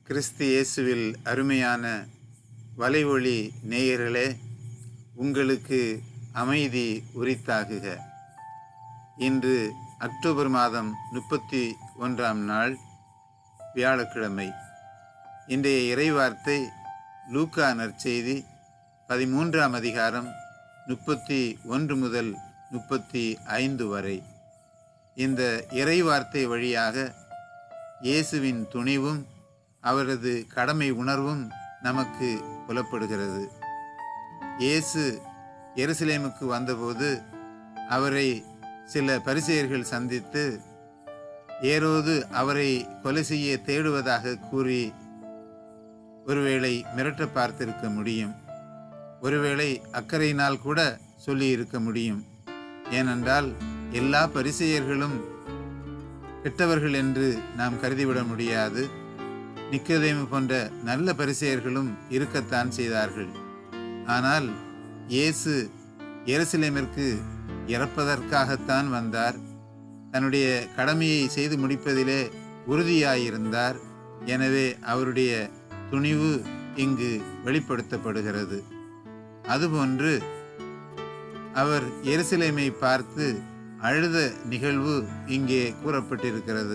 கிறிஸ்து இயேசுவில் அருமையான வலைவொளி நேயர்களே உங்களுக்கு அமைதி உரித்தாகுக இன்று அக்டோபர் மாதம் முப்பத்தி ஒன்றாம் நாள் வியாழக்கிழமை இன்றைய இறைவார்த்தை லூக்கா நற்செய்தி பதிமூன்றாம் அதிகாரம் முப்பத்தி ஒன்று முதல் முப்பத்தி ஐந்து வரை இந்த இறைவார்த்தை வழியாக இயேசுவின் துணிவும் அவரது கடமை உணர்வும் நமக்கு புலப்படுகிறது இயேசு எருசலேமுக்கு வந்தபோது அவரை சில பரிசெயர்கள் சந்தித்து ஏரோது அவரை கொலை செய்ய தேடுவதாக கூறி ஒருவேளை மிரட்ட பார்த்திருக்க முடியும் ஒருவேளை அக்கறையினால் கூட சொல்லி இருக்க முடியும் ஏனென்றால் எல்லா பரிசெயர்களும் கெட்டவர்கள் என்று நாம் கருதிவிட முடியாது நிக்கதேமு போன்ற நல்ல பரிசெயர்களும் இருக்கத்தான் செய்தார்கள் ஆனால் இயேசு எருசலேமிற்கு இறப்பதற்காகத்தான் வந்தார் தன்னுடைய கடமையை செய்து முடிப்பதிலே உறுதியாயிருந்தார் எனவே அவருடைய துணிவு இங்கு வெளிப்படுத்தப்படுகிறது அதுபோன்று அவர் எருசலேமை பார்த்து அழுத நிகழ்வு இங்கே கூறப்பட்டிருக்கிறது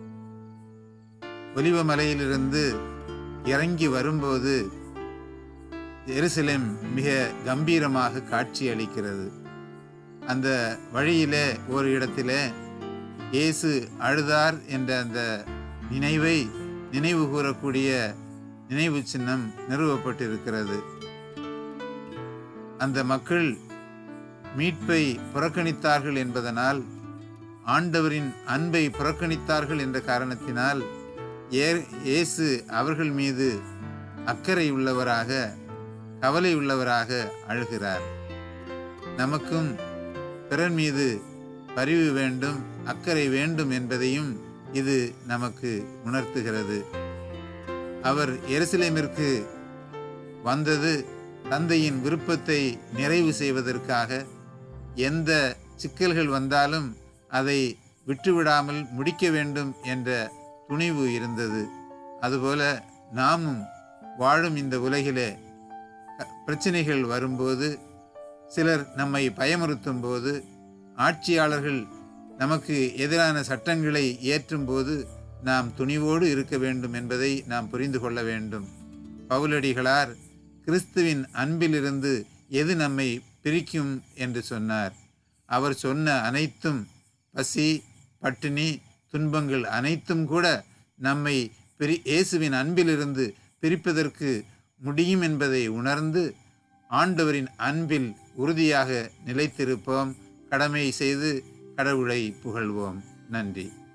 ஒலிவமலையிலிருந்து இறங்கி வரும்போது எருசலேம் மிக கம்பீரமாக காட்சி அளிக்கிறது அந்த வழியிலே ஒரு இடத்திலே இயேசு அழுதார் என்ற அந்த நினைவை நினைவு கூறக்கூடிய நினைவு சின்னம் நிறுவப்பட்டிருக்கிறது அந்த மக்கள் மீட்பை புறக்கணித்தார்கள் என்பதனால் ஆண்டவரின் அன்பை புறக்கணித்தார்கள் என்ற காரணத்தினால் இயேசு அவர்கள் மீது அக்கறை உள்ளவராக கவலை உள்ளவராக அழுகிறார் நமக்கும் பிறர் மீது பரிவு வேண்டும் அக்கறை வேண்டும் என்பதையும் இது நமக்கு உணர்த்துகிறது அவர் எருசலேமிற்கு வந்தது தந்தையின் விருப்பத்தை நிறைவு செய்வதற்காக எந்த சிக்கல்கள் வந்தாலும் அதை விட்டுவிடாமல் முடிக்க வேண்டும் என்ற துணிவு இருந்தது அதுபோல நாமும் வாழும் இந்த உலகிலே பிரச்சனைகள் வரும்போது சிலர் நம்மை பயமுறுத்தும் போது ஆட்சியாளர்கள் நமக்கு எதிரான சட்டங்களை ஏற்றும் போது நாம் துணிவோடு இருக்க வேண்டும் என்பதை நாம் புரிந்து கொள்ள வேண்டும் பவுலடிகளார் கிறிஸ்துவின் அன்பிலிருந்து எது நம்மை பிரிக்கும் என்று சொன்னார் அவர் சொன்ன அனைத்தும் பசி பட்டினி துன்பங்கள் அனைத்தும் கூட நம்மை பிரி இயேசுவின் அன்பிலிருந்து பிரிப்பதற்கு முடியும் என்பதை உணர்ந்து ஆண்டவரின் அன்பில் உறுதியாக நிலைத்திருப்போம் கடமை செய்து கடவுளை புகழ்வோம் நன்றி